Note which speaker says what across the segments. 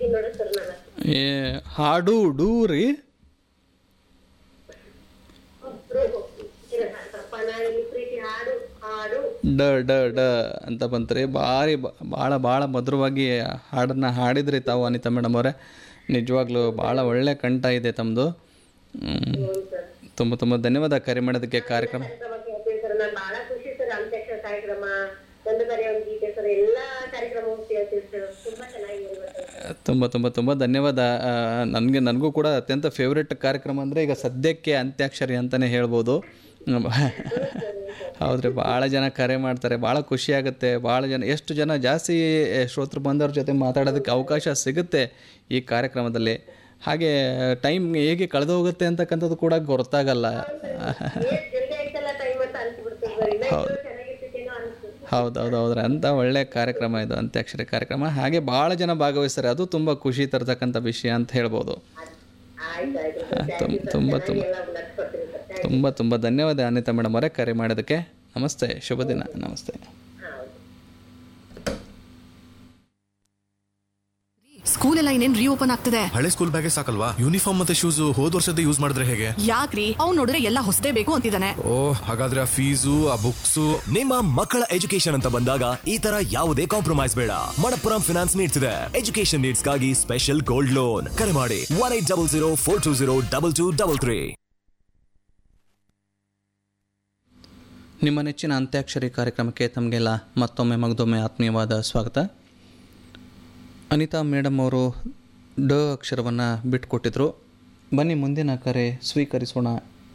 Speaker 1: ಕೇಳ್ತೀನಿ ನೋಡು ಸರ್ ನಾನು
Speaker 2: ಏ ಹಾಡು ಡೂ ರೀ
Speaker 1: ತಪ್ಪನ ಈ ಪ್ರೀತಿ ಹಾಡು ಹಾಡು
Speaker 2: ಡ ಡ ಡ ಅಂತ ಬಂತ್ರಿ ಭಾರಿ ಬ- ಭಾಳ ಭಾಳ ಮಧುರವಾಗಿ ಹಾಡನ್ನು ಹಾಡಿದ್ರಿ ತಾವು ಅನಿತಾ ಮೇಡಮ್ ಅವರೇ ನಿಜವಾಗ್ಲೂ ಭಾಳ ಒಳ್ಳೆ ಕಂಠ ಇದೆ ತಮ್ಮದು ತುಂಬ ತುಂಬ ಧನ್ಯವಾದ ಕರೆ ಮಾಡೋದಕ್ಕೆ ಕಾರ್ಯಕ್ರಮ
Speaker 1: ಕಾರ್ಯಕ್ರಮ ಕೇಳ್ತೀನಿ ಸರ್ ನಾನು ಬಹಳ ಖುಷಿ ಸರ್ ಅಂತ್ಯಕ್ಷರ ಕಾರ್ಯಕ್ರಮ ಒಂದು ಕರೆ ಒಂದು ಗೀತೆ ಸರ್ ಎಲ್ಲಾ ಕಾರ್ಯಕ್ರಮವೂ ಕೇಳ್ತೀವಿ ಸರ್ ತುಂಬಾ ಚೆನ್ನಾಗಿದೆ ಇವತ್ತು ಸರ್.
Speaker 2: ತುಂಬ ತುಂಬ ತುಂಬ ಧನ್ಯವಾದ ನನಗೆ ನನಗೂ ಕೂಡ ಅತ್ಯಂತ ಫೇವ್ರೆಟ್ ಕಾರ್ಯಕ್ರಮ ಅಂದರೆ ಈಗ ಸದ್ಯಕ್ಕೆ ಅಂತ್ಯಾಕ್ಷರಿ ಅಂತಲೇ ಹೇಳ್ಬೋದು ಹೌದ್ರಿ ಭಾಳ ಜನ ಕರೆ ಮಾಡ್ತಾರೆ ಭಾಳ ಖುಷಿ ಆಗುತ್ತೆ ಭಾಳ ಜನ ಎಷ್ಟು ಜನ ಜಾಸ್ತಿ ಶ್ರೋತೃ ಬಂದವ್ರ ಜೊತೆ ಮಾತಾಡೋದಕ್ಕೆ ಅವಕಾಶ ಸಿಗುತ್ತೆ ಈ ಕಾರ್ಯಕ್ರಮದಲ್ಲಿ ಹಾಗೆ ಟೈಮ್ ಹೇಗೆ ಕಳೆದು ಹೋಗುತ್ತೆ ಅಂತಕ್ಕಂಥದ್ದು ಕೂಡ ಗೊತ್ತಾಗಲ್ಲ
Speaker 1: ಏನ್ ಜಲ್ದಿ ಆಯ್ತಲ್ಲ ಟೈಮ್ ಅಂತ ಅನ್ಸ್ಬಿಡ್ತದೆ ಸರ್ ಇನ್ನ ಇನ್ನೂ ಚೆನ್ನಾಗಿರ್ತಿತ್ತೇನೋ ಅನ್ಸುತ್ತೆ
Speaker 2: ಹೌದು ಹೌದು ಹೌದ್ರಿ ಅಂಥ ಒಳ್ಳೆ ಕಾರ್ಯಕ್ರಮ ಇದು ಅಂತ್ಯಾಕ್ಷರಿ ಕಾರ್ಯಕ್ರಮ ಹಾಗೆ ಭಾಳ ಜನ ಭಾಗವಹಿಸ್ತಾರೆ ಅದು ತುಂಬ ಖುಷಿ ತರ್ತಕ್ಕಂಥ ವಿಷಯ ಅಂತ ಹೇಳ್ಬೋದು
Speaker 1: ಆಯ್ತು ಆಯ್ತು ಸರ್
Speaker 2: ತುಂಬ ತುಂಬ ತುಂಬ
Speaker 1: ಎಲ್ಲ ನಡ್ಸ್ಕೊಡ್ತೀನಿ ಸರ್
Speaker 2: ತುಂಬ ತುಂಬ ಧನ್ಯವಾದ ಅನಿತಾ ಮೇಡಮ್ ಅವರೇ ಕರೆ ಮಾಡೋದಕ್ಕೆ ನಮಸ್ತೆ ಶುಭ ದಿನ ನಮಸ್ತೆ
Speaker 1: ಹೌದು
Speaker 3: ಸ್ಕೂಲ್ ಎಲ್ಲ ಇನ್ನೇನ್ ರೀಓಪನ್ ಆಗ್ತಿದೆ
Speaker 4: ಹಳೆ ಸ್ಕೂಲ್ ಬ್ಯಾಗೇ ಸಾಕಲ್ವಾ ಯೂನಿಫಾರ್ಮ್ ಮತ್ತೆ ಶೂಸ್ ಹೋದ್ ವರ್ಷದ ಯೂಸ್ ಮಾಡಿದ್ರೆ ಹೇಗೆ
Speaker 3: ಯಾಕ್ರಿ ಅವ್ನ್ ನೋಡಿದ್ರೆ ಎಲ್ಲ ಹೊಸದೇ ಬೇಕು ಅಂತಿದ್ದಾನೆ
Speaker 4: ಓ ಹಾಗಾದ್ರೆ ಆ ಫೀಸು ಆ ಬುಕ್ಸು
Speaker 5: ನಿಮ್ಮ ಮಕ್ಕಳ ಎಜುಕೇಶನ್ ಅಂತ ಬಂದಾಗ ಈ ತರ ಯಾವುದೇ ಕಾಂಪ್ರಮೈಸ್ ಬೇಡ ಮಣಪ್ಪುರಂ ಫಿನಾನ್ಸ್ ನೀಡ್ತಿದೆ ಎಜುಕೇಶನ್ ನೀಡ್ಸ್ಗಾಗಿ ಸ್ಪೆಷಲ್ ಗೋಲ್ಡ್ ಲೋನ್ ಕರೆ ಮಾಡಿ one eight double zero four two zero double two double three
Speaker 2: ನಿಮ್ಮ ನೆಚ್ಚಿನ ಅಂತ್ಯಾಕ್ಷರಿ ಕಾರ್ಯಕ್ರಮಕ್ಕೆ ತಮಗೆಲ್ಲ ಮತ್ತೊಮ್ಮೆ ಮಗದೊಮ್ಮೆ ಆತ್ಮೀಯವಾದ ಸ್ವಾಗತ ಅನಿತಾ ಮೇಡಮ್ ಅವರು ಡ ಅಕ್ಷರವನ್ನು ಬಿಟ್ಕೊಟ್ಟಿದ್ರು ಬನ್ನಿ ಮುಂದಿನ ಕರೆ ಸ್ವೀಕರಿಸೋಣ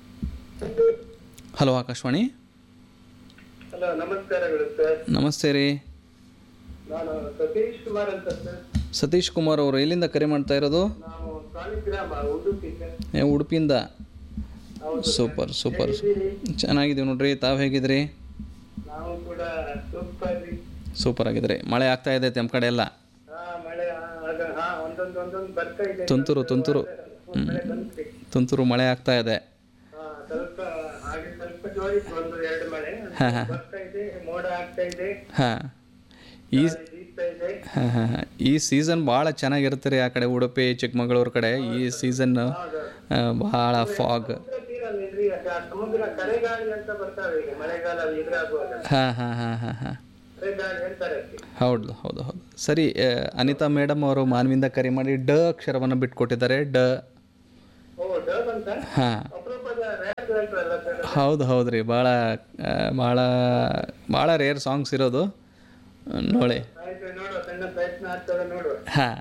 Speaker 2: ಹಲೋ ಆಕಾಶವಾಣಿ
Speaker 6: ಹಲೋ ನಮಸ್ಕಾರಗಳು ಸರ್
Speaker 2: ನಮಸ್ತೆ ರೀ
Speaker 6: ನಾನು ಸತೀಶ್ ಕುಮಾರ್ ಅಂತ ಸರ್
Speaker 2: ಸತೀಶ್ ಕುಮಾರ್ ಅವರು ಎಲ್ಲಿಂದ ಕರೆ ಮಾಡ್ತಾ ಇರೋದು
Speaker 6: ನಾವು ಸಾಲಿಗ್ರಾಮ ಉಡುಪಿ ಸರ್
Speaker 2: ಏ, ಉಡುಪಿಯಿಂದ ಸೂಪರ್ ಸೂಪರ್ ಚೆನ್ನಾಗಿದ್ದೀವಿ ನೋಡ್ರಿ ತಾವು ಹೇಗಿದ್ರಿ
Speaker 6: ನಾವು ಕೂಡ ಸೂಪರ್
Speaker 2: ಸೂಪರ್ ಆಗಿದ್ರಿ ಮಳೆ ಆಗ್ತಾ ಇದೆ ನಮ್ಮ ಕಡೆ ಎಲ್ಲ
Speaker 6: ಹಾ ಮಳೆ ಹಾ, ಆಗ ಹಾ ಒಂದೊಂದು ಒಂದೊಂದು ಬರ್ತಾ ಇದೆ
Speaker 2: ತುಂತುರು ತುಂತುರು
Speaker 6: ಒಂದ್ ಮಳೆ ಬಂತ್ರಿ
Speaker 2: ತುಂತುರು ಮಳೆ ಆಗ್ತಾ ಇದೆ
Speaker 6: ಹಾ ಸ್ವಲ್ಪ ಹಾಗೆ ಸ್ವಲ್ಪ ಜೋರಿತ್ತು ಒಂದು ಎರಡು ಮಳೆ ಬರ್ತಾ ಇದೆ ಮೋಡ ಆಗ್ತಾ ಇದೆ
Speaker 2: ಹಾಂ ಈ
Speaker 6: ಗಾಳಿ ಬೀಸ್ತಾ ಇದೆ
Speaker 2: ಹಾಂ ಹಾಂ ಹಾಂ ಈ ಸೀಸನ್ ಭಾಳ ಚೆನ್ನಾಗಿರುತ್ತೆ ರೀ ಆ ಕಡೆ ಉಡುಪಿ ಚಿಕ್ಕಮಗಳೂರು ಕಡೆ ಈ ಸೀಸನ್ ಭಾಳ ಫಾಗ್
Speaker 6: ಸಮುದ್ರ ತೀರ ನಿಲ್ರಿ ಆಗ ಸಮುದ್ರ ಕರೆಗಾಳಿ ಅಂತ ಬರ್ತಾವೆ ಈಗ ಮಳೆಗಾಲ ಎದುರಾಗುವಾಗ
Speaker 2: ಹಾಂ ಹಾಂ ಹಾಂ ಹಾಂ ಹಾಂ
Speaker 6: ಕರೆಗಾಳಿ ಅಂತಾರೆ ಅದಕ್ಕೆ.
Speaker 2: ಹೌದು ಹೌದು ಹೌದು ಸರಿ ಆ, ಅನಿತಾ ಮೇಡಮ್ ಅವರು ಮಾನವಿಂದ ಕರೆ ಮಾಡಿ ಡ ಅಕ್ಷರವನ್ನು ಬಿಟ್ಕೊಟ್ಟಿದ್ದಾರೆ ಡ
Speaker 6: ಓ ಡಬ್ ಅಂತ
Speaker 2: ಹಾಂ
Speaker 6: ಅಪರೂಪದ ರ್ಯಾಪ್ ಹೇಳ್ತಾರಲ್ಲ ಸರ್
Speaker 2: ಹೌದು ಹೌದು ರೀ ಭಾಳ ಆ, ಭಾಳ ಭಾಳ ರೇರ್ ಸಾಂಗ್ಸ್ ಇರೋದು ನೋಡಿ
Speaker 6: ಆಯ್ತು ನೋಡುವ ಸಣ್ಣ ಪ್ರಯತ್ನ ಆಗ್ತದೆ ನೋಡುವ
Speaker 2: ಹಾಂ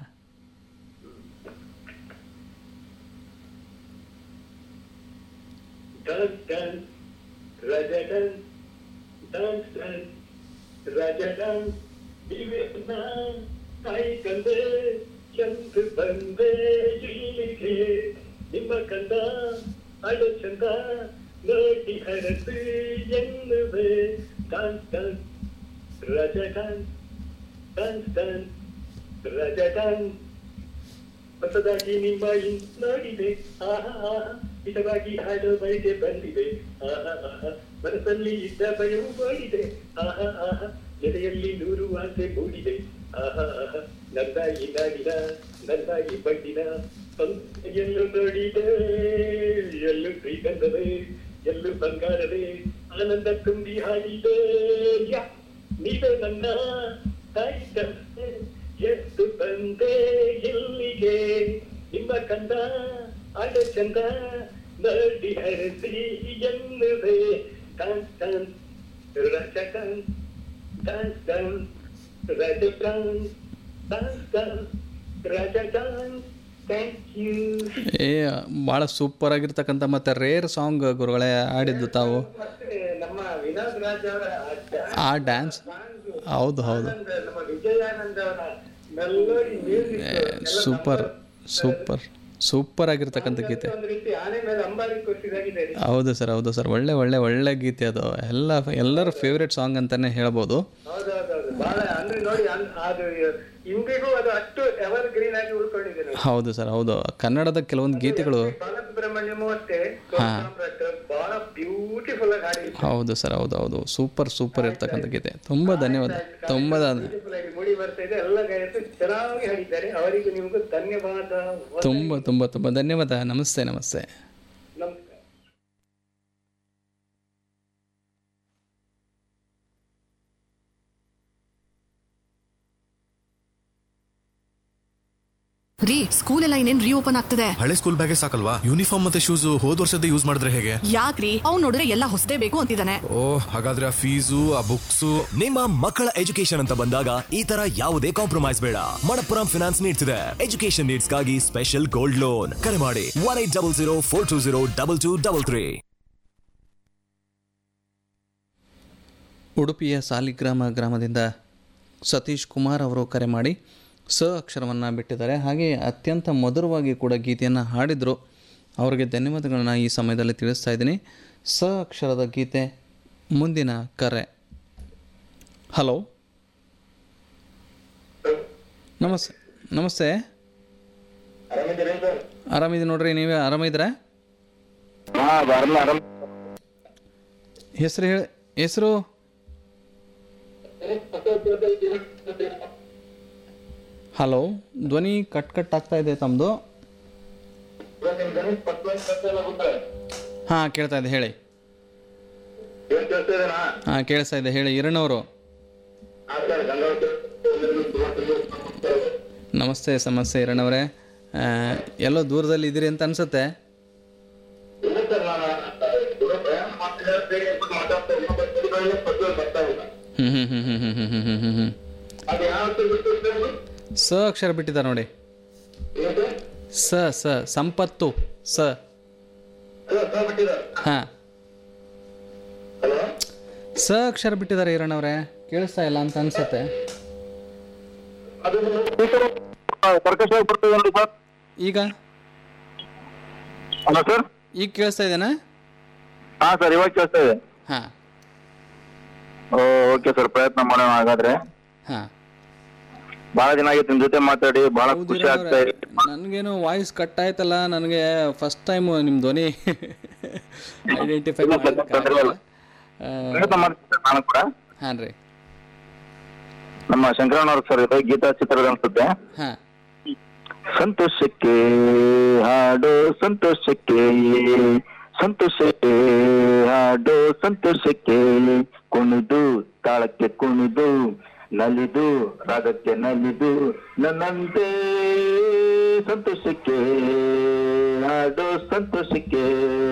Speaker 6: Dance, dance, Raja dance, dance, dance, Raja dance, ವಿವೇಕನ ತಾಯಿ ಕಂದೆ ಚಂದ್ರ ಬಂದೆ ಇಲ್ಲಿಗೆ ನಿಮ್ಮ ಕಂದ ಅಡ ಚಂದ ನೋಡಿ ಹರಸು ಎನ್ನುವೆ dance dance Raja dance dance dance Raja dance ಹೊಸದಾಗಿ ನಿಮ್ಮ ಇನ್ ನೋಡಿದೆ ಆಹಾ ಆಹಾ ಹಿತವಾಗಿ ಹಾಡು ಬಯಕೆ ಬಂದಿದೆ ಆಹಾ ಆಹಾ ಮನಸ್ಸಲ್ಲಿ ಇದ್ದ ಭಯವು ಓಡಿದೆ ಆಹಾ ಆಹಾ ಎದೆಯಲ್ಲಿ ನೂರು ಆಸೆ ಮೂಡಿದೆ ಆಹಾ ಆಹಾ ನಂದಾಗಿ ನಾಡಿನ ನಂದಾಗಿ ಬಡ್ಡಿನ ಎಲ್ಲೂ ನೋಡಿದೆ ಎಲ್ಲೂ ಶ್ರೀಗಂಧವೇ ಎಲ್ಲೂ ಬಂಗಾರವೇ ಆನಂದ ತುಂಬಿ ಹಾಡಿದೆ ಯಾ ನೀವೇ ನನ್ನ ತಾಯಿ ತಂದೆ ಎಷ್ಟು ಬಂದೆ ಇಲ್ಲಿಗೆ ನಿಮ್ಮ ಕಂದ ಆಡ ಚಂದ ನೋಡಿ ಹರಿಸಿ ಎನ್ನುವೆ dance dance Raja dance dance dance Raja dance dance dance Raja dance thank you
Speaker 2: ಏ ಭಾಳ ಸೂಪರ್ ಆಗಿರ್ತಕ್ಕಂಥ ಮತ್ತು ರೇರ್ ಸಾಂಗ್ ಗುರುಗಳೇ ಆಡಿದ್ದು ತಾವು
Speaker 6: ಮತ್ತೆ ನಮ್ಮ ವಿನೋದ್ ರಾಜ್ ಅವರ
Speaker 2: ಆ ಡ್ಯಾನ್ಸ್ ಹೌದು ಹೌದು
Speaker 6: ಆನಂದ್ ನಮ್ಮ ವಿಜಯಾನಂದ್ ಅವರ melody music
Speaker 2: super super super ಆಗಿರ್ತಕ್ಕಂಥ ಗೀತೆ
Speaker 6: ಒಂದು ರೀತಿ ಆನೆ ಮೇಲೆ ಅಂಬಾರಿ ಕೊಟ್ಟಿದಾಗಿದೆ
Speaker 2: ಹೌದು ಸರ್ ಹೌದು ಸರ್ ಒಳ್ಳೆ ಒಳ್ಳೆ ಒಳ್ಳೆ ಗೀತೆ ಅದು ಎಲ್ಲ ಎಲ್ಲರ ಫೇವ್ರೆಟ್ ಸಾಂಗ್ ಅಂತಲೇ ಹೇಳ್ಬೋದು
Speaker 6: ಹೌದೌದೌದು ಬಹಳ ಅಂದ್ರೆ ನೋಡಿ ಅನ್- ಅದು ಇಂದಿಗೂ ಅದು ಅಷ್ಟು ಎವರ್ ಗ್ರೀನ್ ಆಗಿ ಉಳ್ಕೊಂಡಿದೆ ನೋಡಿ
Speaker 2: ಹೌದು ಸರ್ ಹೌದು ಕನ್ನಡದ ಕೆಲವೊಂದು ಗೀತೆಗಳು
Speaker 6: ಬಾಲಸುಬ್ರಹ್ಮಣ್ಯಂ ಅಷ್ಟೇ ಸೋಮನಾಥ್ ಬಹಳ ಬ್ಯೂಟಿಫುಲ್ ಆಗಿ ಹಾಡಿ
Speaker 2: ಹೌದು ಸರ್ ಹೌದು ಹೌದು ಸೂಪರ್ ಸೂಪರ್ ಇರ್ತಕ್ಕಂಥ ಗೀತೆ ತುಂಬ ಧನ್ಯವಾದ ತುಂಬ ಧನ್ಯ-
Speaker 6: ಬ್ಯೂಟಿಫುಲ್ ಆಗಿ ಮೂಡಿ ಬರ್ತಾ ಇದೆ ಎಲ್ಲ ಗಾಯಕರು ಚೆನ್ನಾಗಿ ಹಾಡಿದ್ದಾರೆ ಅವರಿಗೂ ನಿಮಗೂ ಧನ್ಯವಾದ
Speaker 2: ತುಂಬ ತುಂಬ ತುಂಬ ಧನ್ಯವಾದ ನಮಸ್ತೆ ನಮಸ್ತೆ
Speaker 6: ನಮಸ್ಕಾರ
Speaker 3: ರೀ ಸ್ಕೂಲ್ ಎಲ್ಲ ಇನ್ನೇನ್ ರೀಓಪನ್ ಆಗ್ತದೆ
Speaker 4: ಹಳೆ ಸ್ಕೂಲ್ ಬ್ಯಾಗೇ ಸಾಕಲ್ವಾ ಯೂನಿಫಾರ್ಮ್ ಮತ್ತೆ ಶೂಸ್ ಹೋದ್ ವರ್ಷದ ಯೂಸ್ ಮಾಡಿದ್ರೆ ಹೇಗೆ
Speaker 3: ಯಾಕ್ರಿ ಅವ್ನ್ ನೋಡಿದ್ರೆ ಎಲ್ಲ ಹೊಸದೇ ಬೇಕು ಅಂತಿದ್ದಾನೆ
Speaker 4: ಓ ಹಾಗಾದ್ರೆ ಆ ಫೀಸು ಆ ಬುಕ್ಸು
Speaker 5: ನಿಮ್ಮ ಮಕ್ಕಳ ಎಜುಕೇಶನ್ ಅಂತ ಬಂದಾಗ ಈ ತರ ಯಾವುದೇ ಕಾಂಪ್ರಮೈಸ್ ಬೇಡ ಮಣಪ್ಪುರಂ ಫಿನಾನ್ಸ್ ನೀಡ್ತಿದೆ ಎಜುಕೇಶನ್ ನೀಡ್ಸ್ಗಾಗಿ ಸ್ಪೆಷಲ್ ಗೋಲ್ಡ್ ಲೋನ್ ಕರೆ ಮಾಡಿ one eight double zero four two zero double two double three
Speaker 2: ಉಡುಪಿಯ ಸಾಲಿಗ್ರಾಮ ಗ್ರಾಮದಿಂದ ಸತೀಶ್ ಕುಮಾರ್ ಅವರು ಕರೆ ಮಾಡಿ ಸ ಅಕ್ಷರವನ್ನು ಬಿಟ್ಟಿದ್ದಾರೆ ಹಾಗೆ ಅತ್ಯಂತ ಮಧುರವಾಗಿ ಕೂಡ ಗೀತೆಯನ್ನು ಹಾಡಿದರು ಅವರಿಗೆ ಧನ್ಯವಾದಗಳನ್ನ ಈ ಸಮಯದಲ್ಲಿ ತಿಳಿಸ್ತಾ ಇದ್ದೀನಿ ಸ ಅಕ್ಷರದ ಗೀತೆ ಮುಂದಿನ ಕರೆ ಹಲೋ ನಮಸ್ತೆ ನಮಸ್ತೆ ಆರಾಮಿದ್ದೀನಿ ನೋಡ್ರಿ ನೀವೇ ಆರಾಮಿದ್ದೀರಾ ಹೆಸರು ಹೇಳಿ ಹೆಸರು ಹಲೋ ಧ್ವನಿ ಕಟ್ ಕಟ್ ಆಗ್ತಾ ಇದೆ ತಮ್ಮದು ಹಾಂ ಕೇಳ್ತಾ ಇದೆ ಹೇಳಿ ಹಾಂ ಕೇಳಿಸ್ತಾ ಇದೆ ಹೇಳಿ ಇರಣವರು ನಮಸ್ತೆ ಸಮಸ್ಯೆ ಇರಣವರೇ ಆ, ಎಲ್ಲೋ ದೂರದಲ್ಲಿ ಇದ್ದೀರಿ ಅಂತ ಅನ್ಸುತ್ತೆ ಹ್ಮ್ ಹ್ಮ್ ಹ್ಮ್ ಹ್ಮ್ ಹ್ಮ್ ಹ್ಮ್ ಹ್ಮ್ ಹ್ಮ್ ಹ್ಮ್ ಹ್ಮ್ ಸ ಅಕ್ಷರ ಬಿಟ್ಟಿದ್ದಾರೆ ನೋಡಿ ಸ ಸ ಸಂಪತ್ತು ಸ ಹಾ ಸ ಅಕ್ಷರ ಬಿಟ್ಟಿದ್ದಾರೆ ಈರಣ್ಣವ್ರೆ ಕೇಳಿಸ್ತಾ ಇಲ್ಲ ಅಂತ ಅನ್ಸತ್ತೆ
Speaker 7: ಕರ್ಕಶವಾಗಿ ಬರ್ತದೇನ್ರಿ ಸರ್
Speaker 2: ಈಗ
Speaker 7: ಅಲ್ಲ ಸರ್
Speaker 2: ಈಗ ಕೇಳಿಸ್ತಾ ಇದೆನಾ
Speaker 7: ಹಾ ಸರ್ ಇವಾಗ ಕೇಳ್ತಾ ಇದೆ
Speaker 2: ಹಾ
Speaker 7: ಓಕೆ ಸರ್ ಪ್ರಯತ್ನ ಮಾಡೋಣ ಹಾಗಾದ್ರೆ
Speaker 2: ಹಾ
Speaker 7: ಬಹಳ ದಿನ ಆಗಿತ್ತು ನಿಮ್ ಜೊತೆ ಮಾತಾಡಿ ಬಹಳ ಖುಷಿ ಆಗ್ತಾ ಇದೆ
Speaker 2: ನನಗೇನು ವಾಯ್ಸ್ ಕಟ್ ಆಯ್ತಲ್ಲ ನನಗೆ ಫಸ್ಟ್ ಟೈಮ್ ನಿಮ್ಮ ಧ್ವನಿ ಐಡೆಂಟಿಫೈ
Speaker 7: ಇಲ್ಲ sir, ತೊಂದ್ರೆ ಇಲ್ಲ. ಪ್ರಯತ್ನ ಮಾಡ್ತೀನಿ sir ನಾನು ಕೂಡ
Speaker 2: ಹಾಂ ರೀ
Speaker 7: ನಮ್ಮ ಶಂಕರಣ್ಣವ್ರ ಸರ್ ಇದು ಗೀತಾ ಚಿತ್ರದ ಅನ್ಸುತ್ತೆ
Speaker 2: ಹಾಂ
Speaker 7: ಸಂತೋಷಕ್ಕೆ ಹಾಡೋ ಸಂತೋಷಕ್ಕೆ ಸಂತೋಷಕ್ಕೆ ಹಾಡೋ ಸಂತೋಷಕ್ಕೆ ಕುಣಿದು ತಾಳಕ್ಕೆ ಕುಣಿದು ನಲಿದು ರಾಗಕ್ಕೆ ನಲಿದು ನನ್ನಂತೆ ಸಂತೋಷಕ್ಕೆ ಹಾಡೋ ಸಂತೋಷಕ್ಕೆ